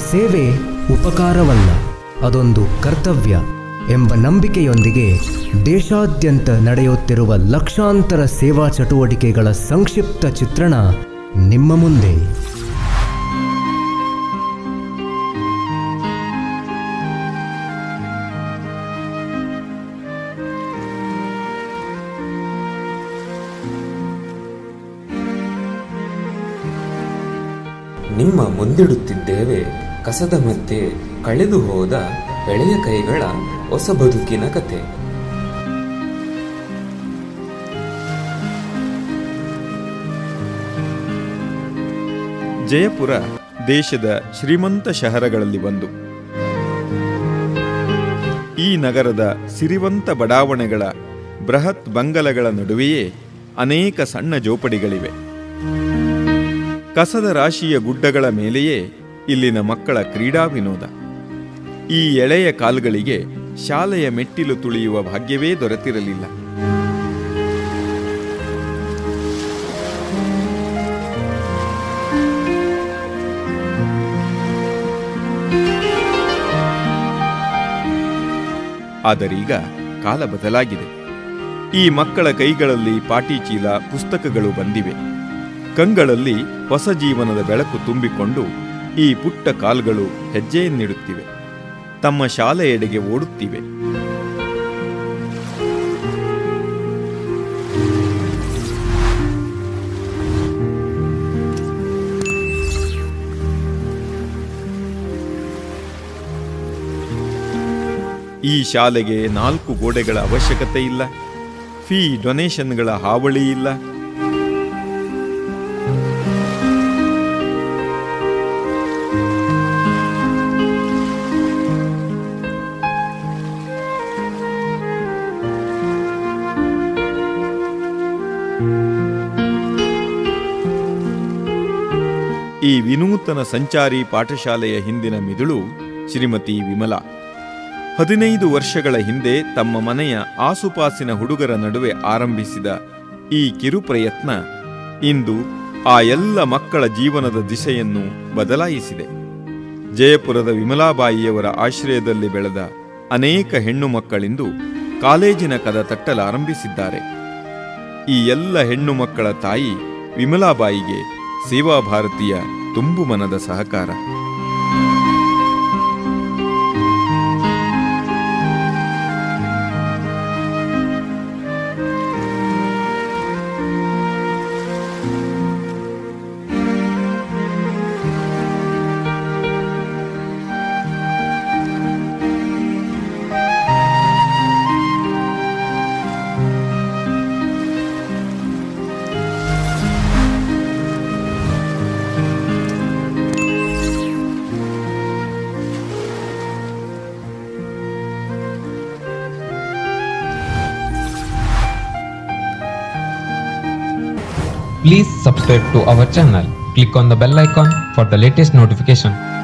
ಸೇವೆ ಉಪಕಾರವಲ್ಲ ಅದೊಂದು ಕರ್ತವ್ಯ ಎಂಬ ನಂಬಿಕೆಯೊಂದಿಗೆ ದೇಶಾದ್ಯಂತ ನಡೆಯುತ್ತಿರುವ ಲಕ್ಷಾಂತರ ಸೇವಾ ಚಟುವಟಿಕೆಗಳ ಸಂಕ್ಷಿಪ್ತ ಚಿತ್ರಣ ನಿಮ್ಮ ಮುಂದೆ ನಿಮ್ಮ ಮುಂದಿಡುತ್ತಿದ್ದೇವೆ ಕಸದ ಮಧ್ಯೆ ಕಳೆದು ಹೋದ ಎಳೆಯ ಕೈಗಳ ಹೊಸ ಬದುಕಿನ ಕತೆ ಜಯಪುರ ದೇಶದ ಶ್ರೀಮಂತ ಶಹರಗಳಲ್ಲಿ ಒಂದು ಈ ನಗರದ ಸಿರಿವಂತ ಬಡಾವಣೆಗಳ ಬೃಹತ್ ಬಂಗಲಗಳ ನಡುವೆಯೇ ಅನೇಕ ಸಣ್ಣ ಜೋಪಡಿಗಳಿವೆ ಕಸದ ರಾಶಿಯ ಗುಡ್ಡಗಳ ಮೇಲೆಯೇ ಇಲ್ಲಿನ ಮಕ್ಕಳ ಕ್ರೀಡಾ ವಿನೋದ ಈ ಎಳೆಯ ಕಾಲ್ಗಳಿಗೆ ಶಾಲೆಯ ಮೆಟ್ಟಿಲು ತುಳಿಯುವ ಭಾಗ್ಯವೇ ದೊರೆತಿರಲಿಲ್ಲ ಆದರೀಗ ಕಾಲ ಬದಲಾಗಿದೆ ಈ ಮಕ್ಕಳ ಕೈಗಳಲ್ಲಿ ಪಾಟಿಚೀಲ ಪುಸ್ತಕಗಳು ಬಂದಿವೆ ಕಂಗಳಲ್ಲಿ ಹೊಸ ಜೀವನದ ಬೆಳಕು ತುಂಬಿಕೊಂಡು ಈ ಪುಟ್ಟ ಕಾಲ್ಗಳು ಹೆಜ್ಜೆಯನ್ನಿಡುತ್ತಿವೆ ತಮ್ಮ ಶಾಲೆಯೆಡೆಗೆ ಓಡುತ್ತಿವೆ ಈ ಶಾಲೆಗೆ ನಾಲ್ಕು ಗೋಡೆಗಳ ಅವಶ್ಯಕತೆ ಇಲ್ಲ ಫೀ ಡೊನೇಷನ್ಗಳ ಹಾವಳಿ ಇಲ್ಲ ಈ ವಿನೂತನ ಸಂಚಾರಿ ಪಾಠಶಾಲೆಯ ಹಿಂದಿನ ಮಿದುಳು ಶ್ರೀಮತಿ ವಿಮಲಾ ಹದಿನೈದು ವರ್ಷಗಳ ಹಿಂದೆ ತಮ್ಮ ಮನೆಯ ಆಸುಪಾಸಿನ ಹುಡುಗರ ನಡುವೆ ಆರಂಭಿಸಿದ ಈ ಕಿರು ಪ್ರಯತ್ನ ಇಂದು ಆ ಎಲ್ಲ ಮಕ್ಕಳ ಜೀವನದ ದಿಶೆಯನ್ನು ಬದಲಾಯಿಸಿದೆ ಜಯಪುರದ ವಿಮಲಾಬಾಯಿಯವರ ಆಶ್ರಯದಲ್ಲಿ ಬೆಳೆದ ಅನೇಕ ಹೆಣ್ಣು ಮಕ್ಕಳಿಂದು ಕಾಲೇಜಿನ ಕದ ತಟ್ಟಲಾರಂಭಿಸಿದ್ದಾರೆ ಈ ಎಲ್ಲ ಹೆಣ್ಣು ಮಕ್ಕಳ ತಾಯಿ ವಿಮಲಾಬಾಯಿಗೆ ಸೇವಾ ಭಾರತೀಯ ತುಂಬು ಮನದ ಸಹಕಾರ Please subscribe to our channel. Click on the bell icon for the latest notification.